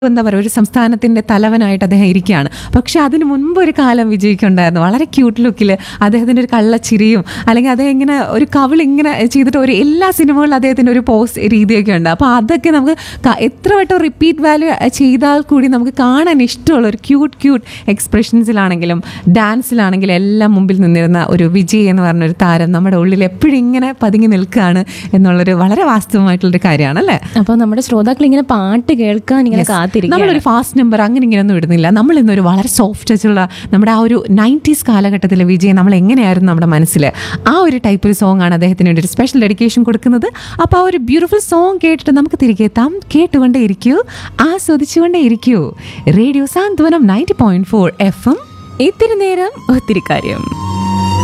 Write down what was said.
എന്താ പറയുക ഒരു സംസ്ഥാനത്തിന്റെ തലവനായിട്ട് അദ്ദേഹം ഇരിക്കുകയാണ് പക്ഷെ അതിന് മുൻപ് ഒരു കാലം വിജയിക്കുണ്ടായിരുന്നു വളരെ ക്യൂട്ട് ലുക്കിൽ അദ്ദേഹത്തിന്റെ ഒരു കള്ളച്ചിരിയും അല്ലെങ്കിൽ അദ്ദേഹം ഇങ്ങനെ ഒരു കവിൾ ഇങ്ങനെ ചെയ്തിട്ട് ഒരു എല്ലാ സിനിമകളിലും അദ്ദേഹത്തിന്റെ ഒരു പോസ് രീതിയൊക്കെ ഉണ്ട് അപ്പോൾ അതൊക്കെ നമുക്ക് ക- എത്ര വട്ടം റിപ്പീറ്റ് വാല്യൂ ചെയ്താൽ കൂടി നമുക്ക് കാണാൻ ഇഷ്ടമുള്ള ഒരു ക്യൂട്ട് ക്യൂട്ട് എക്സ്പ്രഷൻസിലാണെങ്കിലും ഡാൻസിലാണെങ്കിലും എല്ലാം മുമ്പിൽ നിന്നിരുന്ന ഒരു വിജയ് എന്ന് പറഞ്ഞ ഒരു താരം നമ്മുടെ ഉള്ളിൽ എപ്പോഴും ഇങ്ങനെ പതുങ്ങി നിൽക്കുകയാണ് എന്നുള്ളൊരു വളരെ വാസ്തവമായിട്ടുള്ളൊരു കാര്യമാണ് അല്ലേ അപ്പൊ നമ്മുടെ ശ്രോതാക്കൾ ഇങ്ങനെ പാട്ട് കേൾക്കാൻ ഇങ്ങനെ കാത്തിരിക്കും നമ്മളൊരു ഫാസ്റ്റ് നമ്പർ അങ്ങനെ ഇങ്ങനെയൊന്നും ഇടുന്നില്ല നമ്മൾ ഇന്നൊരു വളരെ സോഫ്റ്റ് ടച്ചുള്ള നമ്മുടെ ആ ഒരു നയൻറ്റീസ് കാലഘട്ടത്തിലെ വിജയം നമ്മൾ എങ്ങനെയായിരുന്നു നമ്മുടെ മനസ്സിൽ ആ ഒരു ടൈപ്പ് ഒരു സോങ് ആണ് അദ്ദേഹത്തിന് വേണ്ടി ഒരു സ്പെഷ്യൽ ഡെഡിക്കേഷൻ കൊടുക്കുന്നത് അപ്പോൾ ആ ഒരു ബ്യൂട്ടിഫുൾ സോങ് കേട്ടിട്ട് നമുക്ക് തിരികെ എത്താം കേട്ടുകൊണ്ടേ ഇരിക്കൂ ആസ്വദിച്ചുകൊണ്ടേ ഇരിക്കൂ radio Santhwanam ninety point four F M ഇത്തിരി നേരം ഒത്തിരി കാര്യം